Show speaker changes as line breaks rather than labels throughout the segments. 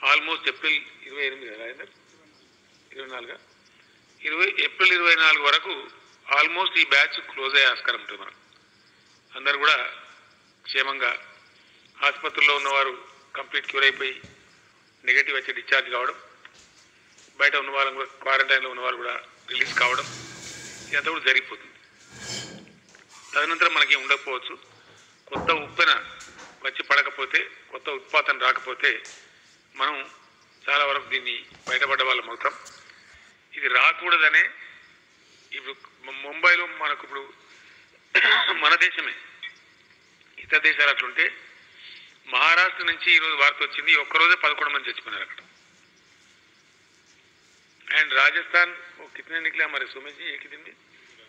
almost April ఇరవై ఎనిమిది రాజేందర్ ఇరవై నాలుగా ఇరవై ఏప్రిల్ ఇరవై నాలుగు వరకు ఆల్మోస్ట్ ఈ బ్యాచ్ క్లోజ్ అయ్యే ఆస్కారం ఉంటుంది మనకు అందరు కూడా క్షేమంగా ఆసుపత్రుల్లో ఉన్నవారు కంప్లీట్ క్యూర్ అయిపోయి నెగటివ్ వచ్చి డిశ్చార్జ్ కావడం బయట ఉన్న వాళ్ళని కూడా క్వారంటైన్లో ఉన్న వాళ్ళు కూడా రిలీజ్ కావడం ఇదంతా కూడా జరిగిపోతుంది తదనంతరం మనకి ఉండకపోవచ్చు కొత్త ఉప్పెన వచ్చి పడకపోతే కొత్త ఉత్పాదన రాకపోతే మనం చాలా వరకు దీన్ని బయటపడ్డ వాళ్ళం అవుతాం ఇది రాకూడదనే ఇప్పుడు ము- ముంబైలో మనకు ఇప్పుడు మన దేశమే ఇతర దేశాలు అట్లుంటే మహారాష్ట్ర నుంచి ఈరోజు వార్త వచ్చింది ఈ ఒక్కరోజే పదకొండు మంది చచ్చిపోయినారు అక్కడ అండ్ రాజస్థాన్ ఓ కితనే నికలా మరి సుమేష్ जी एक ही दिन में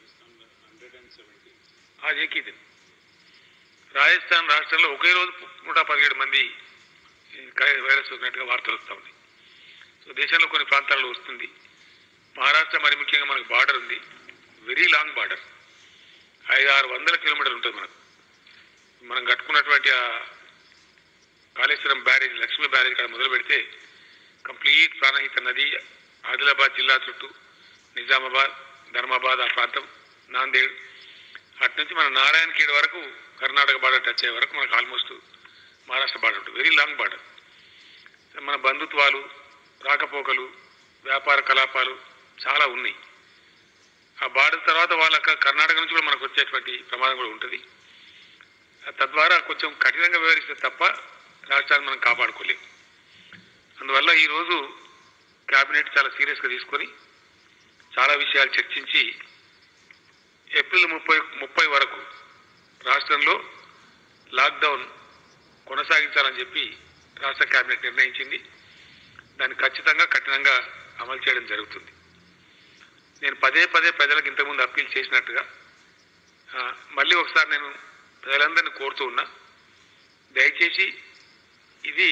आज एक ही दिन రాజస్థాన్ రాష్ట్రంలో ఒకే రోజు నూట పదిహేడు మంది ఈ కై- వైరస్ సోకినట్టుగా వార్తలు వస్తూ ఉన్నాయి సో దేశంలో కొన్ని ప్రాంతాల్లో వస్తుంది మహారాష్ట్ర మరి ముఖ్యంగా మనకు బార్డర్ ఉంది వెరీ లాంగ్ బార్డర్ ఐదు ఆరు వందల కిలోమీటర్లు ఉంటుంది మనకు మనం కట్టుకున్నటువంటి ఆ కాళేశ్వరం బ్యారేజ్ లక్ష్మీ బ్యారేజ్ కాడ మొదలు పెడితే కంప్లీట్ ప్రాణహిత నది ఆదిలాబాద్ జిల్లా చుట్టూ నిజామాబాద్ ధర్మాబాద్ ఆ ప్రాంతం నాందేడ్ అటు నుంచి మన నారాయణఖేడ్ వరకు కర్ణాటక బార్డర్ టచ్ అయ్యే వరకు మనకు ఆల్మోస్ట్ మహారాష్ట్ర బార్డర్ ఉంటుంది వెరీ లాంగ్ బార్డర్ మన బంధుత్వాలు రాకపోకలు వ్యాపార కలాపాలు చాలా ఉన్నాయి ఆ బార్డర్ తర్వాత వాళ్ళ కర్ణాటక నుంచి కూడా మనకు వచ్చేటువంటి ప్రమాదం కూడా ఉంటుంది తద్వారా కొంచెం కఠినంగా వివరిస్తే తప్ప రాష్ట్రాన్ని మనం కాపాడుకోలేము అందువల్ల ఈరోజు కేబినెట్ చాలా సీరియస్గా తీసుకొని చాలా విషయాలు చర్చించి ఏప్రిల్ ముప్పై ముప్పై వరకు రాష్ట్రంలో లాక్డౌన్ కొనసాగించాలని చెప్పి రాష్ట్ర కేబినెట్ నిర్ణయించింది దాన్ని ఖచ్చితంగా కఠినంగా అమలు చేయడం జరుగుతుంది నేను పదే పదే ప్రజలకు ఇంతకుముందు అప్పీల్ చేసినట్టుగా ఆ, మళ్ళీ ఒకసారి నేను ప్రజలందరినీ కోరుతూ ఉన్నా దయచేసి ఇది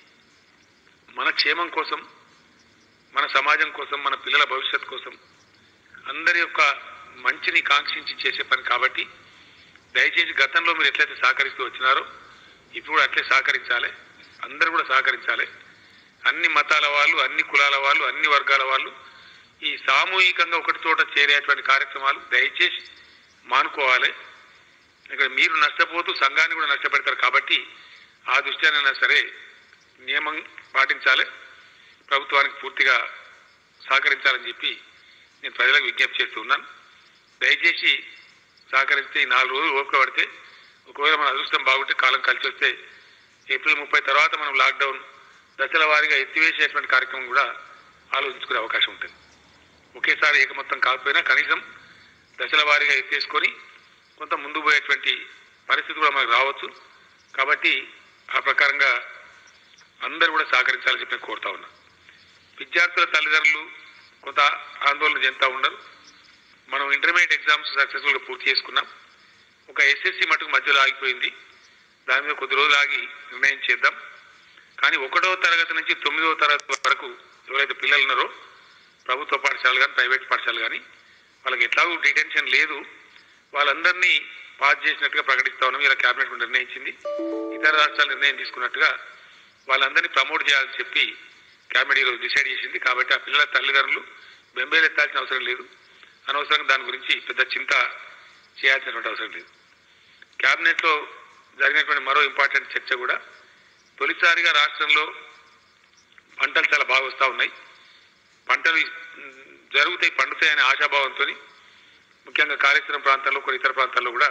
మన క్షేమం కోసం మన సమాజం కోసం మన పిల్లల భవిష్యత్ కోసం అందరి యొక్క మంచిని కాంక్షించి చేసే పని కాబట్టి దయచేసి గతంలో మీరు ఎట్లయితే సహకరిస్తూ వచ్చినారో ఇప్పుడు కూడా అట్లే సహకరించాలి అందరూ కూడా సహకరించాలి అన్ని మతాల వాళ్ళు అన్ని కులాల వాళ్ళు అన్ని వర్గాల వాళ్ళు ఈ సామూహికంగా ఒకటి చోట చేరేటువంటి కార్యక్రమాలు దయచేసి మానుకోవాలి ఇక్కడ మీరు నష్టపోతూ సంఘాన్ని కూడా నష్టపెడతారు కాబట్టి ఆ దృష్ట్యానైనా సరే నియమం పాటించాలి ప్రభుత్వానికి పూర్తిగా సహకరించాలని చెప్పి నేను ప్రజలకు విజ్ఞప్తి చేస్తూ ఉన్నాను దయచేసి సహకరిస్తే ఈ నాలుగు రోజులు ఓపిక పడితే ఒకవేళ మన అదృష్టం బాగుంటే కాలం కలిసి వస్తే ఏప్రిల్ ముప్పై తర్వాత మనం లాక్డౌన్ దశల వారీగా ఎత్తివేసేటువంటి కార్యక్రమం కూడా ఆలోచించుకునే అవకాశం ఉంటుంది ఒకేసారి ఏకమొత్తం కాకపోయినా కనీసం దశల వారీగా ఎత్తేసుకొని కొంత ముందు పోయేటువంటి పరిస్థితి కూడా మనకు రావచ్చు కాబట్టి ఆ ప్రకారంగా అందరూ కూడా సహకరించాలని చెప్పి నేను కోరుతా ఉన్నా విద్యార్థుల తల్లిదండ్రులు కొంత ఆందోళన చెందుతూ ఉండరు మనం ఇంటర్మీడియట్ ఎగ్జామ్స్ సక్సెస్ఫుల్గా పూర్తి చేసుకున్నాం ఒక ఎస్ఎస్సి మటుకు మధ్యలో ఆగిపోయింది దాని మీద కొద్ది రోజులు ఆగి నిర్ణయం చేద్దాం కానీ ఒకటవ తరగతి నుంచి తొమ్మిదవ తరగతి వరకు ఎవరైతే పిల్లలు ఉన్నారో ప్రభుత్వ పాఠశాలలు కానీ ప్రైవేట్ పాఠశాలలు కానీ వాళ్ళకి ఎట్లాగూ డిటెన్షన్ లేదు వాళ్ళందరినీ పాస్ చేసినట్టుగా ప్రకటిస్తా ఉన్నాం ఇలా కేబినెట్ కూడా నిర్ణయించింది ఇతర రాష్ట్రాలు నిర్ణయం తీసుకున్నట్టుగా వాళ్ళందరినీ ప్రమోట్ చేయాలని చెప్పి కేబినెట్ ఈరోజు డిసైడ్ చేసింది కాబట్టి ఆ పిల్లల తల్లిదండ్రులు బెంబేలు ఎత్తాల్సిన అవసరం లేదు అనవసరంగా దాని గురించి పెద్ద చింత చేయాల్సినటువంటి అవసరం లేదు కేబినెట్లో జరిగినటువంటి మరో ఇంపార్టెంట్ చర్చ కూడా తొలిసారిగా రాష్ట్రంలో పంటలు చాలా బాగా వస్తూ ఉన్నాయి పంటలు ఉమ్, జరుగుతాయి పండుతాయనే ఆశాభావంతో ముఖ్యంగా కాళేశ్వరం ప్రాంతాల్లో కొన్ని ఇతర ప్రాంతాల్లో కూడా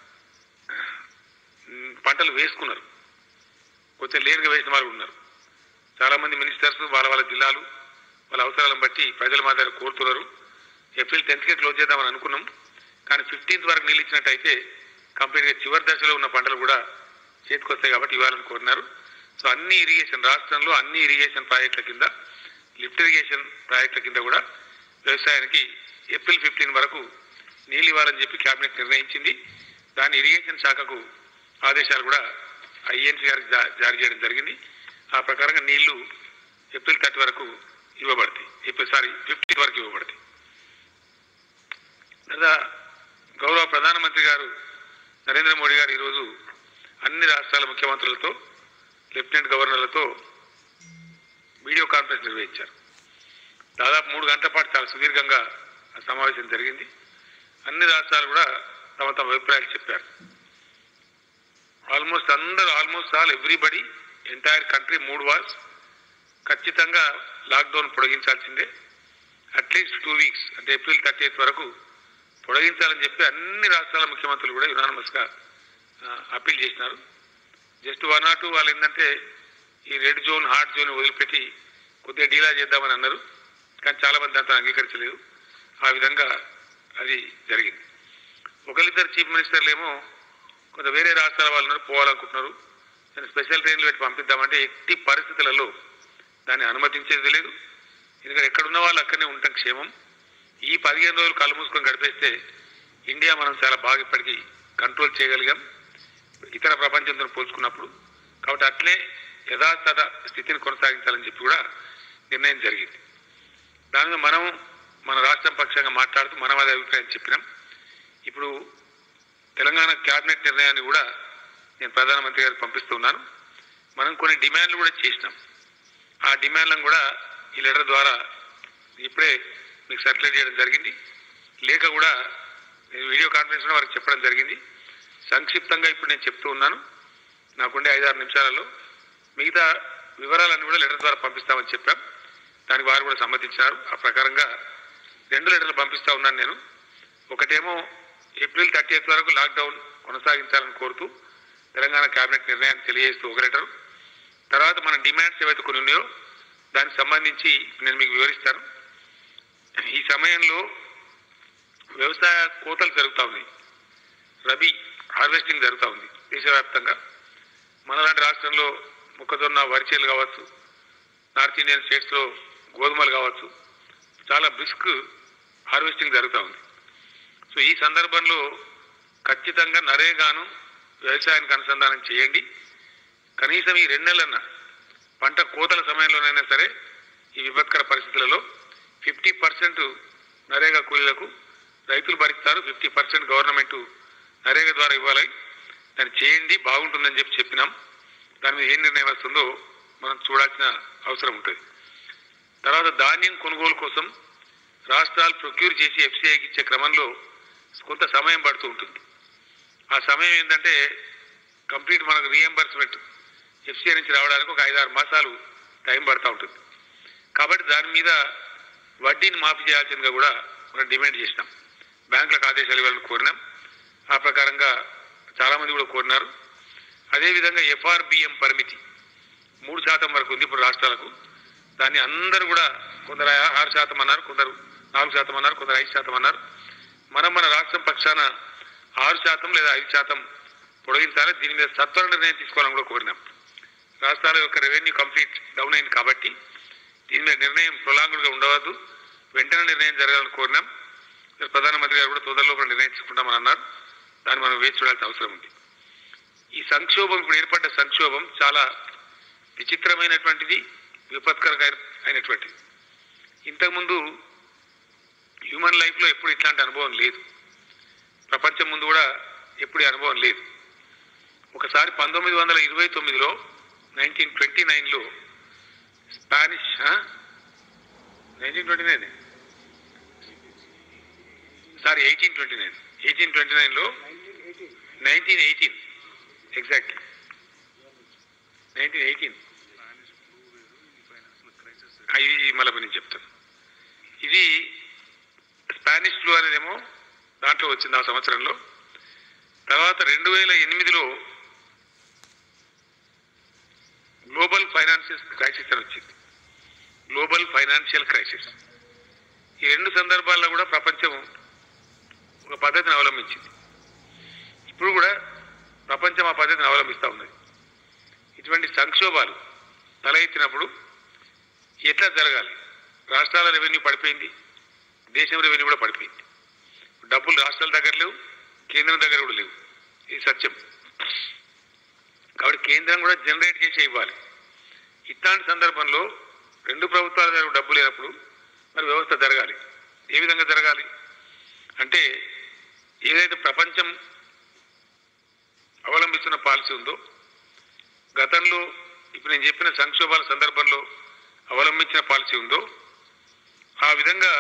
ఉమ్, పంటలు వేసుకున్నారు కొంచెం లేటుగా వేసిన వాళ్ళు ఉన్నారు చాలా మంది మినిస్టర్స్ వాళ్ళ వాళ్ళ జిల్లాలు వాళ్ళ అవసరాలను బట్టి ప్రజల మా దగ్గర కోరుతున్నారు ఏప్రిల్ టెన్త్కే క్లోజ్ చేద్దామని అనుకున్నాం కానీ ఫిఫ్టీన్త్ వరకు నీళ్ళు ఇచ్చినట్టయితే కంప్లీట్గా చివరి దశలో ఉన్న పంటలు కూడా చేతికొస్తాయి కాబట్టి ఇవ్వాలని కోరినారు సో అన్ని ఇరిగేషన్ రాష్ట్రంలో అన్ని ఇరిగేషన్ ప్రాజెక్టుల కింద లిఫ్ట్ ఇరిగేషన్ ప్రాజెక్టుల కింద కూడా వ్యవసాయానికి ఏప్రిల్ ఫిఫ్టీన్ వరకు నీళ్ళు ఇవ్వాలని చెప్పి కేబినెట్ నిర్ణయించింది దాని ఇరిగేషన్ శాఖకు ఆదేశాలు కూడా ఐఎన్సీ గారికి జా- జారీ చేయడం జరిగింది ఆ ప్రకారంగా నీళ్లు ఏప్రిల్ థర్టీ వరకు ఇవ్వబడతాయి ఏప్రిల్ సారీ ఫిఫ్టీన్ వరకు ఇవ్వబడతాయి లేదా గౌరవ ప్రధానమంత్రి గారు నరేంద్ర మోడీ గారు ఈరోజు అన్ని రాష్ట్రాల ముఖ్యమంత్రులతో లెఫ్టినెంట్ గవర్నర్లతో వీడియో కాన్ఫరెన్స్ నిర్వహించారు దాదాపు మూడు గంటల పాటు చాలా సుదీర్ఘంగా ఆ సమావేశం జరిగింది అన్ని రాష్ట్రాలు కూడా తమ తమ అభిప్రాయాలు చెప్పారు ఆల్మోస్ట్ అందరూ almost all everybody entire country మూడు వార్స్ ఖచ్చితంగా లాక్డౌన్ పొడిగించాల్సిందే అట్లీస్ట్ టూ వీక్స్ అంటే ఏప్రిల్ థర్టీ వరకు పొడిగించాలని చెప్పి అన్ని రాష్ట్రాల ముఖ్యమంత్రులు కూడా యునానమస్గా అప్పీల్ చేసినారు జస్ట్ వన్ ఆర్ టూ వాళ్ళు ఏంటంటే ఈ రెడ్ జోన్ హార్డ్ జోన్ వదిలిపెట్టి కొద్దిగా డీలా చేద్దామని అన్నారు కానీ చాలా మంది దాంతో అంగీకరించలేదు ఆ విధంగా అది జరిగింది ఒకరిద్దరు చీఫ్ మినిస్టర్లు ఏమో కొంత వేరే రాష్ట్రాల వాళ్ళు ఉన్నారు, పోవాలనుకుంటున్నారు నేను స్పెషల్ ట్రైన్లు పెట్టి పంపిద్దామంటే ఎట్టి పరిస్థితులలో దాన్ని అనుమతించేది లేదు ఎందుకంటే ఎక్కడున్న వాళ్ళు అక్కడనే ఉంటాం క్షేమం ఈ పదిహేను రోజులు కళ్ళు మూసుకొని గడిపేస్తే ఇండియా మనం చాలా బాగా ఇప్పటికీ కంట్రోల్ చేయగలిగాం ఇతర ప్రపంచంతో పోల్చుకున్నప్పుడు కాబట్టి అట్లే యథాతథ స్థితిని కొనసాగించాలని చెప్పి కూడా నిర్ణయం జరిగింది దాని మీద మనం మన రాష్ట్రం పక్షంగా మాట్లాడుతూ మనం అదే అభిప్రాయం చెప్పినాం ఇప్పుడు తెలంగాణ క్యాబినెట్ నిర్ణయాన్ని కూడా నేను ప్రధానమంత్రి గారికి పంపిస్తున్నాను మనం కొన్ని డిమాండ్లు కూడా చేసినాం ఆ డిమాండ్లను కూడా ఈ లెటర్ ద్వారా ఇప్పుడే మీకు సర్క్యులేట్ చేయడం జరిగింది లేక కూడా నేను వీడియో కాన్ఫరెన్స్ లో వారికి చెప్పడం జరిగింది సంక్షిప్తంగా ఇప్పుడు నేను చెప్తూ ఉన్నాను నాకుండే ఐదారు నిమిషాలలో మిగతా వివరాలన్నీ కూడా లెటర్ ద్వారా పంపిస్తామని చెప్పాం దానికి వారు కూడా సమ్మతించారు ఆ ప్రకారంగా రెండు లెటర్లు పంపిస్తా ఉన్నాను నేను ఒకటేమో ఏప్రిల్ థర్టీ వరకు లాక్డౌన్ కొనసాగించాలని కోరుతూ తెలంగాణ కేబినెట్ నిర్ణయాన్ని తెలియజేస్తూ ఒక లెటర్ తర్వాత మన డిమాండ్స్ ఏవైతే కొన్ని ఉన్నాయో దానికి సంబంధించి నేను మీకు వివరిస్తాను ఈ సమయంలో వ్యవసాయ కోతలు జరుగుతూ ఉన్నాయి రబీ హార్వెస్టింగ్ జరుగుతూ ఉంది దేశవ్యాప్తంగా మనలాంటి రాష్ట్రంలో మొక్కజొన్న వరిచేలు కావచ్చు నార్త్ ఇండియన్ స్టేట్స్లో గోధుమలు కావచ్చు చాలా బ్రిస్క్ హార్వెస్టింగ్ జరుగుతూ ఉంది సో ఈ సందర్భంలో ఖచ్చితంగా నరేగాను వ్యవసాయానికి అనుసంధానం చేయండి కనీసం ఈ రెండు నెలలన్నా పంట కోతల సమయంలోనైనా సరే ఈ విపత్కర పరిస్థితులలో ఫిఫ్టీ పర్సెంట్ నరేగా కూలీలకు రైతులు భరిస్తారు ఫిఫ్టీ పర్సెంట్ గవర్నమెంట్ నరేగా ద్వారా ఇవ్వాలి దాన్ని చేయండి బాగుంటుందని చెప్పి చెప్పినాం దాని మీద ఏం నిర్ణయం వస్తుందో మనం చూడాల్సిన అవసరం ఉంటుంది తర్వాత ధాన్యం కొనుగోలు కోసం రాష్ట్రాలు ప్రొక్యూర్ చేసి ఎఫ్సీఐకి ఇచ్చే క్రమంలో కొంత సమయం పడుతూ ఉంటుంది ఆ సమయం ఏంటంటే కంప్లీట్ మనకు రీఎంబర్స్మెంట్ ఎఫ్సీఐ నుంచి రావడానికి ఒక ఐదారు మాసాలు టైం పడుతూ ఉంటుంది కాబట్టి దాని మీద వడ్డీని మాఫీ చేయాల్సిందిగా కూడా మనం డిమాండ్ చేసినాం బ్యాంకులకు ఆదేశాలు ఇవ్వాలని కోరినాం ఆ ప్రకారంగా చాలామంది కూడా కోరినారు అదేవిధంగా ఎఫ్ఆర్బిఎం పరిమితి మూడు శాతం వరకు ఉంది ఇప్పుడు రాష్ట్రాలకు దాన్ని అందరూ కూడా కొందరు ఆరు శాతం అన్నారు కొందరు నాలుగు శాతం అన్నారు కొందరు ఐదు శాతం అన్నారు మనం మన రాష్ట్రం పక్షాన ఆరు శాతం లేదా ఐదు శాతం పొడిగించాలి దీని మీద సత్వర నిర్ణయం తీసుకోవాలని కూడా కోరినాం రాష్ట్రాల యొక్క రెవెన్యూ కంప్లీట్ డౌన్ అయింది కాబట్టి దీని మీద నిర్ణయం ప్రొలాంగుడ్గా ఉండవద్దు వెంటనే నిర్ణయం జరగాలని కోరినాం ప్రధానమంత్రి గారు కూడా తొందరలో కూడా నిర్ణయం తీసుకుంటామని అన్నారు దాన్ని మనం వేచి చూడాల్సిన అవసరం ఉంది ఈ సంక్షోభం ఇప్పుడు ఏర్పడ్డ సంక్షోభం చాలా విచిత్రమైనటువంటిది విపత్కర అయినటువంటిది ఇంతకుముందు హ్యూమన్ లైఫ్లో ఎప్పుడు ఇట్లాంటి అనుభవం లేదు ప్రపంచం ముందు కూడా ఎప్పుడు ఈ అనుభవం లేదు ఒకసారి పంతొమ్మిది వందల ఇరవై తొమ్మిదిలో నైన్టీన్ ట్వంటీ నైన్లో Spanish nineteen twenty nine sorry eighteen twenty nine eighteen twenty నైన్లో nineteen eighteen exactly nineteen eighteen ఇది మళ్ళీ నేను చెప్తాను ఇది స్పానిష్ ఫ్లూ అనేదేమో దాంట్లో వచ్చింది ఆ సంవత్సరంలో తర్వాత రెండు వేల ఎనిమిదిలో గ్లోబల్ ఫైనాన్షియల్ క్రైసిస్ అని వచ్చింది గ్లోబల్ ఫైనాన్షియల్ క్రైసిస్ ఈ రెండు సందర్భాల్లో కూడా ప్రపంచం ఒక పద్ధతిని అవలంబించింది ఇప్పుడు కూడా ప్రపంచం ఆ పద్ధతిని అవలంబిస్తూ ఉన్నది ఇటువంటి సంక్షోభాలు తల ఎత్తినప్పుడు ఎట్లా జరగాలి రాష్ట్రాల రెవెన్యూ పడిపోయింది దేశం రెవెన్యూ కూడా పడిపోయింది డబ్బులు రాష్ట్రాల దగ్గర లేవు కేంద్రం దగ్గర కూడా లేవు ఇది సత్యం కాబట్టి కేంద్రం కూడా జనరేట్ చేసి ఇవ్వాలి ఇట్లాంటి సందర్భంలో రెండు ప్రభుత్వాల దగ్గర డబ్బు లేనప్పుడు మరి వ్యవస్థ జరగాలి ఏ విధంగా జరగాలి అంటే ఏదైతే ప్రపంచం అవలంబిస్తున్న పాలసీ ఉందో గతంలో ఇప్పుడు నేను చెప్పిన సంక్షోభాల సందర్భంలో అవలంబించిన పాలసీ ఉందో ఆ విధంగా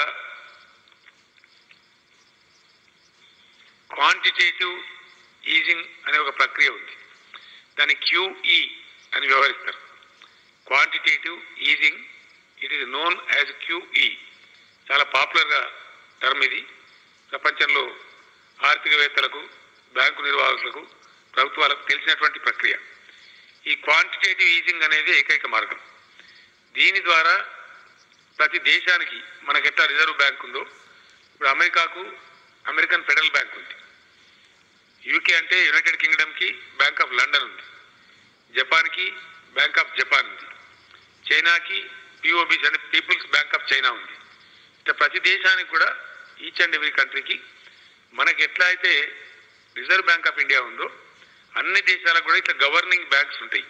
క్వాంటిటేటివ్ ఈజింగ్ అనే ఒక ప్రక్రియ ఉంది దాన్ని క్యూఈ అని వ్యవహరిస్తారు quantitative easing it is known as QE చాలా పాపులర్గా టర్మ్ ఇది ప్రపంచంలో ఆర్థికవేత్తలకు బ్యాంకు నిర్వాహకులకు ప్రభుత్వాలకు తెలిసినటువంటి ప్రక్రియ ఈ క్వాంటిటేటివ్ ఈజింగ్ అనేది ఏకైక మార్గం దీని ద్వారా ప్రతి దేశానికి మనకి ఎట్లా రిజర్వ్ బ్యాంక్ ఉందో ఇప్పుడు అమెరికాకు అమెరికన్ ఫెడరల్ బ్యాంక్ ఉంది యూకే అంటే యునైటెడ్ కింగ్డమ్కి బ్యాంక్ ఆఫ్ లండన్ ఉంది జపాన్కి బ్యాంక్ ఆఫ్ జపాన్ ఉంది చైనాకి పిఓబిస్ అంటే పీపుల్స్ బ్యాంక్ ఆఫ్ చైనా ఉంది ఇట్లా ప్రతి దేశానికి కూడా ఈచ్ అండ్ ఎవ్రీ కంట్రీకి మనకి ఎట్లా అయితే రిజర్వ్ బ్యాంక్ ఆఫ్ ఇండియా ఉందో అన్ని దేశాలకు కూడా ఇట్లా గవర్నింగ్ బ్యాంక్స్ ఉంటాయి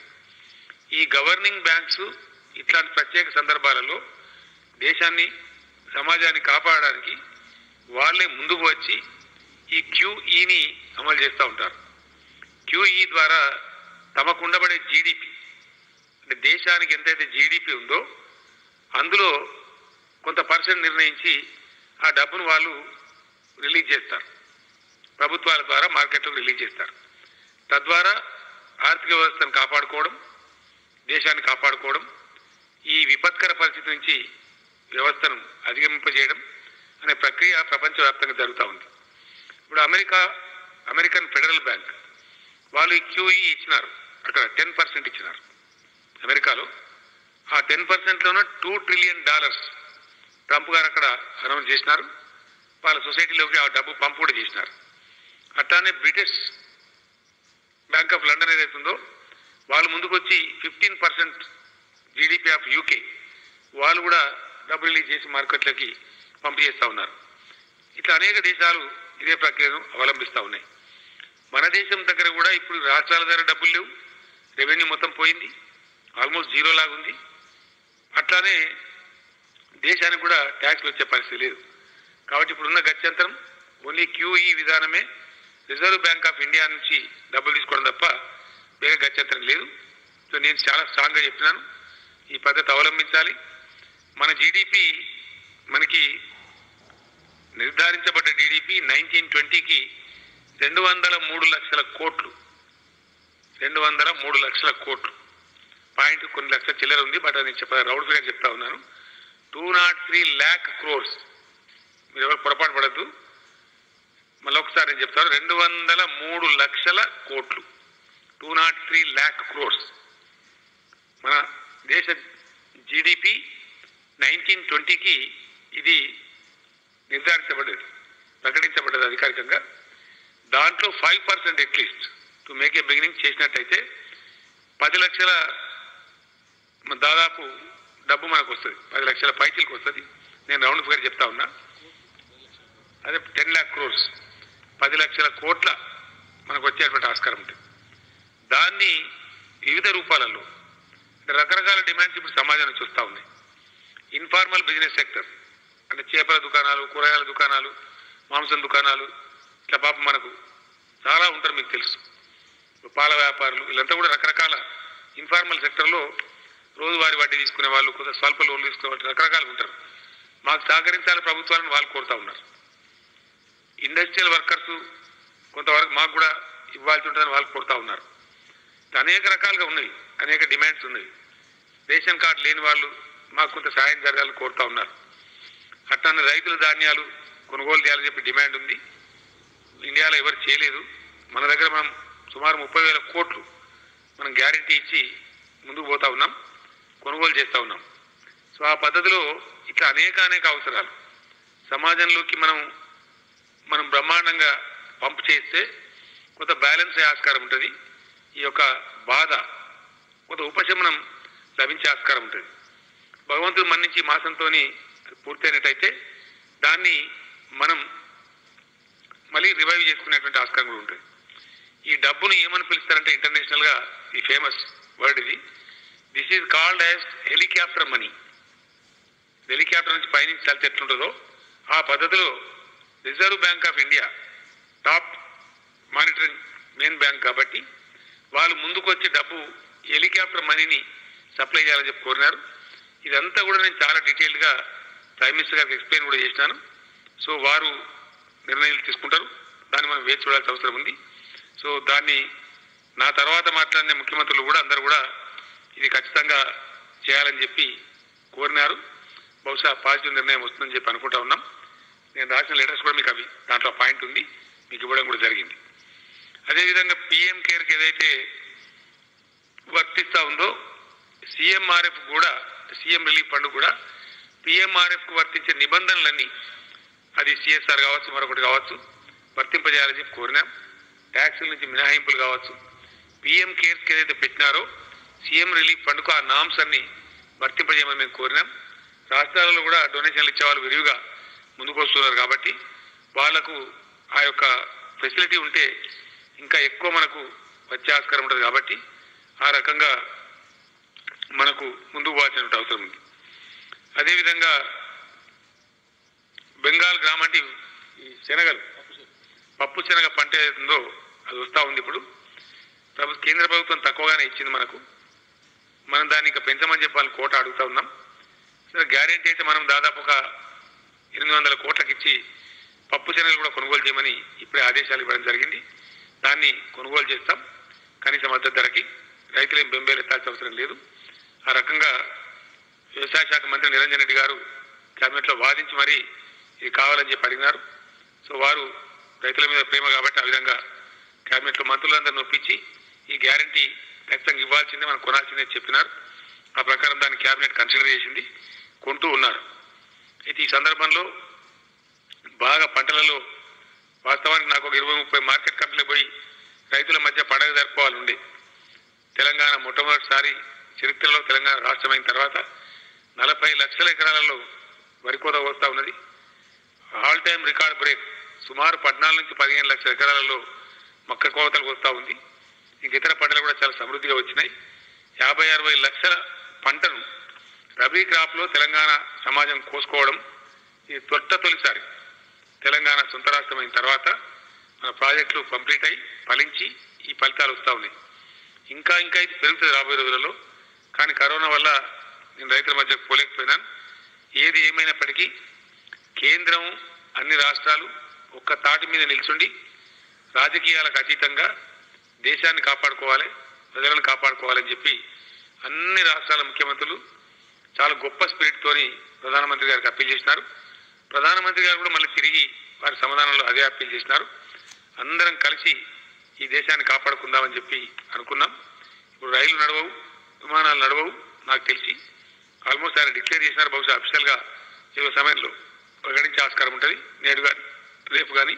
ఈ గవర్నింగ్ బ్యాంక్స్ ఇట్లాంటి ప్రత్యేక సందర్భాలలో దేశాన్ని సమాజాన్ని కాపాడడానికి వాళ్ళే ముందుకు వచ్చి ఈ క్యూఈని అమలు చేస్తూ ఉంటారు క్యూఈ ద్వారా తమకు ఉండబడే జీడిపి అంటే దేశానికి ఎంతైతే జీడిపి ఉందో అందులో కొంత పర్సెంట్ నిర్ణయించి ఆ డబ్బును వాళ్ళు రిలీజ్ చేస్తారు ప్రభుత్వాల ద్వారా మార్కెట్లకు రిలీజ్ చేస్తారు తద్వారా ఆర్థిక వ్యవస్థను కాపాడుకోవడం దేశాన్ని కాపాడుకోవడం ఈ విపత్కర పరిస్థితి నుంచి వ్యవస్థను అధిగమింపజేయడం అనే ప్రక్రియ ప్రపంచవ్యాప్తంగా జరుగుతూ ఉంది ఇప్పుడు అమెరికా అమెరికన్ ఫెడరల్ బ్యాంక్ వాళ్ళు ఈ క్యూఈ ఇచ్చినారు అక్కడ టెన్ పర్సెంట్ ఇచ్చినారు అమెరికాలో ఆ టెన్ పర్సెంట్లోనే two trillion dollars Trump garu అక్కడ అనౌన్స్ చేసినారు వాళ్ళ సొసైటీలోకి ఆ డబ్బు పంపు కూడా చేసినారు అట్లానే బ్రిటిష్ బ్యాంక్ ఆఫ్ లండన్ ఏదైతుందో వాళ్ళు ముందుకు వచ్చి fifteen percent GDP of UK వాళ్ళు కూడా డబ్బు రిలీజ్ చేసి మార్కెట్లకి పంపు చేస్తూ ఉన్నారు ఇట్లా అనేక దేశాలు ఇదే ప్రక్రియను అవలంబిస్తూ ఉన్నాయి మన దేశం దగ్గర కూడా ఇప్పుడు రాష్ట్రాల దగ్గర డబ్బులు లేవు రెవెన్యూ మొత్తం పోయింది ఆల్మోస్ట్ జీరో లాగా ఉంది అట్లానే దేశానికి కూడా ట్యాక్స్లు వచ్చే పరిస్థితి లేదు కాబట్టి ఇప్పుడున్న గత్యంతరం ఓన్లీ క్యూఈ విధానమే రిజర్వ్ బ్యాంక్ ఆఫ్ ఇండియా నుంచి డబ్బులు తీసుకోవడం తప్ప వేరే గత్యంతరం లేదు సో నేను చాలా స్ట్రాంగ్గా చెప్పినాను ఈ పద్ధతి అవలంబించాలి మన జీడిపి మనకి నిర్ధారించబడ్డ జీడిపి నైన్టీన్ ట్వంటీకి రెండు వందల మూడు లక్షల కోట్లు రెండు వందల మూడు లక్షల కోట్లు పాయింట్ కొన్ని లక్షల చిల్లర ఉంది బట్ అది చెప్ప రౌండ్ ఫిగర్ చెప్తా ఉన్నాను two not three lakh crores మీరు ఎవరు పొరపాటు పడద్దు మళ్ళీ ఒకసారి నేను చెప్తాను రెండు వందల మూడు లక్షల కోట్లు two not three lakh crores మన దేశ జీడిపి నైన్టీన్ ట్వంటీకి ఇది నిర్ధారించబడ్డది ప్రకటించబడ్డది అధికారికంగా దాంట్లో five percent at least to make a beginning చేసినట్టయితే పది లక్షల మ- దాదాపు డబ్బు మనకు వస్తుంది పది లక్షల పైచీలకు వస్తుంది నేను రౌండ్ ఫిగర్ చెప్తా ఉన్నా అదే టెన్ ల్యాక్ క్రోర్స్ పది లక్షల కోట్ల మనకు వచ్చేటువంటి ఆస్కారం ఉంటుంది దాన్ని వివిధ రూపాలలో అంటే రకరకాల డిమాండ్స్ ఇప్పుడు సమాజం నుంచి వస్తూ ఉన్నాయి ఇన్ఫార్మల్ బిజినెస్ సెక్టర్ అంటే చేపల దుకాణాలు కూరగాయల దుకాణాలు మాంసం దుకాణాలు ఇట్లా పాపం మనకు చాలా ఉంటారు మీకు తెలుసు పాల వ్యాపారులు వీళ్ళంతా కూడా రకరకాల ఇన్ఫార్మల్ సెక్టర్లో రోజువారీ వడ్డీ తీసుకునే వాళ్ళు కొంత స్వల్ప లోన్లు తీసుకునే వాళ్ళు రకరకాలు ఉంటారు మాకు సహకరించాలి ప్రభుత్వాలను వాళ్ళు కోరుతా ఉన్నారు ఇండస్ట్రియల్ వర్కర్స్ కొంతవరకు మాకు కూడా ఇవ్వాల్సి ఉంటుందని వాళ్ళు కోరుతా ఉన్నారు అనేక రకాలుగా ఉన్నాయి అనేక డిమాండ్స్ ఉన్నాయి రేషన్ కార్డు లేని వాళ్ళు మాకు కొంత సాయం జరగాలని కోరుతా ఉన్నారు అట్లానే రైతుల ధాన్యాలు కొనుగోలు చేయాలని చెప్పి డిమాండ్ ఉంది ఇండియాలో ఎవరు చేయలేదు మన దగ్గర మనం సుమారు ముప్పై వేల కోట్లు మనం గ్యారంటీ ఇచ్చి ముందుకు పోతా ఉన్నాం కొనుగోలు చేస్తూ ఉన్నాం సో ఆ పద్ధతిలో ఇట్లా అనేక అనేక అవసరాలు సమాజంలోకి మనం మనం బ్రహ్మాండంగా పంపు చేస్తే కొంత బ్యాలెన్స్ అయ్యే ఆస్కారం ఉంటుంది ఈ యొక్క బాధ కొంత ఉపశమనం లభించే ఆస్కారం ఉంటుంది భగవంతుడు మన్నించి మాసంతో పూర్తయినట్టయితే దాన్ని మనం మళ్ళీ రివైవ్ చేసుకునేటువంటి ఆస్కారం కూడా ఉంటుంది ఈ డబ్బును ఏమని పిలుస్తారంటే ఇంటర్నేషనల్గా ఈ ఫేమస్ వర్డ్ ఇది this is called as helicopter money helicopter నుంచి పైనుంచి చల్లితే ఎట్లుంటుందో ఆ పద్ధతిలో reserve bank of India top monitoring main bank కాబట్టి వాళ్ళు ముందుకు వచ్చి డబ్బు హెలికాప్టర్ మనీని సప్లై చేయాలని చెప్పి కోరినారు ఇదంతా కూడా నేను చాలా డీటెయిల్డ్గా ప్రైమ్ మినిస్టర్ గారికి ఎక్స్ప్లెయిన్ కూడా చేసినాను సో వారు నిర్ణయాలు తీసుకుంటారు దాన్ని మనం వేచి చూడాల్సిన అవసరం ఉంది సో దాన్ని నా తర్వాత మాట్లాడిన ముఖ్యమంత్రులు కూడా అందరూ కూడా ఇది ఖచ్చితంగా చేయాలని చెప్పి కోరినారు బహుశా పాజిటివ్ నిర్ణయం వస్తుందని చెప్పి అనుకుంటా ఉన్నాం నేను రాసిన లెటర్స్ కూడా మీకు అవి దాంట్లో పాయింట్ ఉంది మీకు ఇవ్వడం కూడా జరిగింది అదేవిధంగా పిఎం కేర్కి ఏదైతే వర్తిస్తా ఉందో సీఎంఆర్ఎఫ్ కూడా సీఎం రిలీఫ్ ఫండ్ కూడా పిఎంఆర్ఎఫ్ కు వర్తించే నిబంధనలన్నీ అది సిఎస్ఆర్ కావచ్చు మరొకటి కావచ్చు వర్తింపజేయాలని చెప్పి కోరినాం ట్యాక్సుల నుంచి మినహాయింపులు కావచ్చు పిఎం కేర్స్కి ఏదైతే పెట్టినారో సీఎం రిలీఫ్ ఫండ్కు ఆ నామ్స్ అన్ని వర్తింపజేయమని మేము కోరినాం రాష్ట్రాలలో కూడా డొనేషన్లు ఇచ్చే వాళ్ళు విరివిగా ముందుకు వస్తున్నారు కాబట్టి వాళ్లకు ఆ యొక్క ఫెసిలిటీ ఉంటే ఇంకా ఎక్కువ మనకు వచ్చే ఆస్కారం ఉంటుంది కాబట్టి ఆ రకంగా మనకు ముందుకు పోవాల్సిన అవసరం ఉంది అదేవిధంగా బెంగాల్ గ్రామం అంటే ఈ శనగలు పప్పు శనగ పంట ఏదైతుందో అది వస్తూ ఉంది ఇప్పుడు ప్రభు కేంద్ర ప్రభుత్వం తక్కువగానే ఇచ్చింది మనకు మనం దాన్ని ఇంకా పెంచమని చెప్పి వాళ్ళు కోట అడుగుతా ఉన్నాం సరే గ్యారెంటీ అయితే మనం దాదాపు ఒక ఎనిమిది వందల కోట్లకు ఇచ్చి పప్పు శనగలు కూడా కొనుగోలు చేయమని ఇప్పుడే ఆదేశాలు ఇవ్వడం జరిగింది దాన్ని కొనుగోలు చేస్తాం కనీస మద్దతు ధరకి రైతులేం బెంబేలు ఎత్తాల్సిన అవసరం లేదు ఆ రకంగా వ్యవసాయ శాఖ మంత్రి నిరంజన్ రెడ్డి గారు క్యాబినెట్లో వాదించి మరీ ఇది కావాలని చెప్పి అడిగినారు సో వారు రైతుల మీద ప్రేమ కాబట్టి ఆ విధంగా క్యాబినెట్లో మంత్రులందరూ నొప్పించి ఈ గ్యారంటీ ఖచ్చితంగా ఇవ్వాల్సిందే మనం కొనాల్సిందే చెప్పినారు ఆ ప్రకారం దాన్ని క్యాబినెట్ కన్సిడర్ చేసింది కొంటూ ఉన్నారు అయితే ఈ సందర్భంలో బాగా పంటలలో వాస్తవానికి నాకు ఒక ఇరవై ముప్పై మార్కెట్ కమిటీలకు పోయి రైతుల మధ్య పండగ జరుపుకోవాలి ఉండే తెలంగాణ మొట్టమొదటిసారి చరిత్రలో తెలంగాణ రాష్ట్రమైన తర్వాత నలభై లక్షల ఎకరాలలో వరి కోత వస్తూ ఉన్నది ఆల్ టైమ్ రికార్డ్ బ్రేక్ సుమారు పద్నాలుగు నుంచి పదిహేను లక్షల ఎకరాలలో మొక్క కోతలకు వస్తూ ఉంది ఇంక ఇతర పంటలు కూడా చాలా సమృద్ధిగా వచ్చినాయి యాభై అరవై లక్షల పంటను రబీ క్రాప్లో తెలంగాణ సమాజం కోసుకోవడం ఇది తొట్ట తొలిసారి తెలంగాణ సొంత రాష్ట్రమైన తర్వాత మన ప్రాజెక్టులు కంప్లీట్ అయి ఫలించి ఈ ఫలితాలు వస్తూ ఉన్నాయి ఇంకా ఇంకా ఇది పెరుగుతుంది రాబోయే రోజులలో కానీ కరోనా వల్ల నేను రైతుల మధ్య పోలేకపోయినాను ఏది ఏమైనప్పటికీ కేంద్రం అన్ని రాష్ట్రాలు ఒక్క తాటి మీద నిల్చుండి రాజకీయాలకు అతీతంగా దేశాన్ని కాపాడుకోవాలి ప్రజలను కాపాడుకోవాలని చెప్పి అన్ని రాష్ట్రాల ముఖ్యమంత్రులు చాలా గొప్ప స్పిరిట్ తోని ప్రధానమంత్రి గారికి అప్పీల్ చేసినారు ప్రధానమంత్రి గారు కూడా మళ్ళీ తిరిగి వారి సమాధానంలో అదే అప్పీల్ చేసినారు అందరం కలిసి ఈ దేశాన్ని కాపాడుకుందామని చెప్పి అనుకున్నాం ఇప్పుడు రైలు నడవవు విమానాలు నడవవు నాకు తెలిసి ఆల్మోస్ట్ ఆయన డిక్లేర్ చేసినారు బహుశా అఫీషియల్గా ఏదో సమయంలో ప్రకటించే ఆస్కారం ఉంటుంది నేడు కానీ రేపు కానీ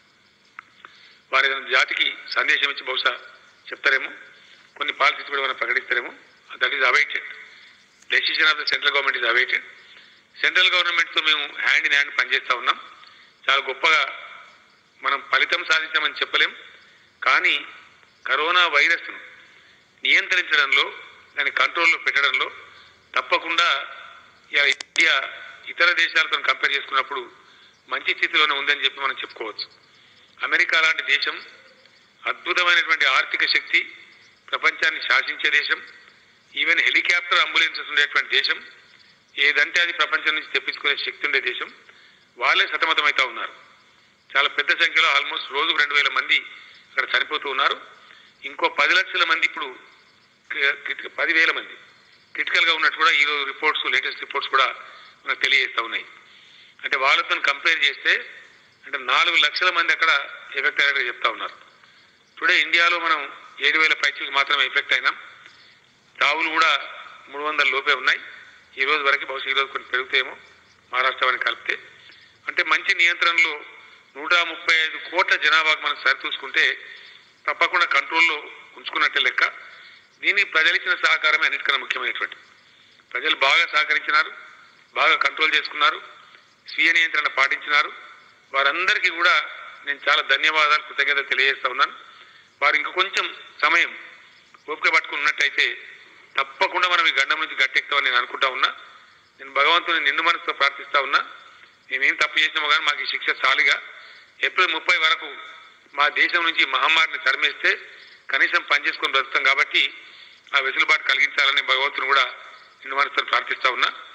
వారి ఏదైనా జాతికి సందేశం ఇచ్చి బహుశా చెప్తారేమో కొన్ని పాలసీస్ కూడా మనం ప్రకటిస్తారేమో that is awaited decision of the central government is awaited central గవర్నమెంట్తో మేము హ్యాండ్ ఇన్ హ్యాండ్ పనిచేస్తూ ఉన్నాం చాలా గొప్పగా మనం ఫలితం సాధించామని చెప్పలేం కానీ కరోనా వైరస్ను నియంత్రించడంలో దాని కంట్రోల్లో పెట్టడంలో తప్పకుండా ఇవాళ ఇండియా ఇతర దేశాలతో కంపేర్ చేసుకున్నప్పుడు మంచి స్థితిలోనే ఉందని చెప్పి మనం చెప్పుకోవచ్చు అమెరికా లాంటి దేశం అద్భుతమైనటువంటి ఆర్థిక శక్తి ప్రపంచాన్ని శాసించే దేశం ఈవెన్ హెలికాప్టర్ అంబులెన్సెస్ ఉండేటువంటి దేశం ఏదంటే అది ప్రపంచం నుంచి తెప్పించుకునే శక్తి ఉండే దేశం వాళ్ళే సతమతమవుతా ఉన్నారు చాలా పెద్ద సంఖ్యలో ఆల్మోస్ట్ రోజుకు రెండు వేల మంది అక్కడ చనిపోతూ ఉన్నారు ఇంకో పది లక్షల మంది ఇప్పుడు క్రిటి- పదివేల మంది క్రిటికల్గా ఉన్నట్టు కూడా ఈరోజు రిపోర్ట్స్ లేటెస్ట్ రిపోర్ట్స్ కూడా మనకు తెలియజేస్తూ ఉన్నాయి అంటే వాళ్ళతో కంపేర్ చేస్తే అంటే నాలుగు లక్షల మంది అక్కడ ఎఫెక్ట్ అయ్యారని చెప్తా ఉన్నారు టుడే ఇండియాలో మనం ఏడు వేల పైచీలకు మాత్రమే ఎఫెక్ట్ అయినాం చావులు కూడా మూడు వందల లోపే ఉన్నాయి ఈ రోజు వరకు బహుశా ఈ రోజు కొన్ని పెరుగుతాయేమో మహారాష్ట్రాన్ని కలిపితే అంటే మంచి నియంత్రణలో నూట ముప్పై ఐదు కోట్ల జనాభాకు మనం సరిచూసుకుంటే తప్పకుండా కంట్రోల్లో ఉంచుకున్నట్టే లెక్క దీనికి ప్రజలు ఇచ్చిన సహకారమే అన్నిటికన్నా ముఖ్యమైనటువంటి ప్రజలు బాగా సహకరించినారు బాగా కంట్రోల్ చేసుకున్నారు స్వీయ నియంత్రణ పాటించినారు వారందరికీ కూడా నేను చాలా ధన్యవాదాలు కృతజ్ఞతలు తెలియజేస్తా ఉన్నాను వారు ఇంక కొంచెం సమయం ఓపిక పట్టుకుని ఉన్నట్టయితే తప్పకుండా మనం ఈ గండం నుంచి గట్టెక్తామని నేను అనుకుంటా ఉన్నా నేను భగవంతుని నిండు మనసుతో ప్రార్థిస్తా ఉన్నా నేనేం తప్పు చేసినామో కానీ మాకు ఈ శిక్ష చాలిగా ఏప్రిల్ ముప్పై వరకు మా దేశం నుంచి ఈ మహమ్మారిని తరిమేస్తే కనీసం పనిచేసుకొని బ్రతుకుతాం కాబట్టి ఆ వెసులుబాటు కలిగించాలని భగవంతుని కూడా నిన్న మనసుతో ప్రార్థిస్తా ఉన్నా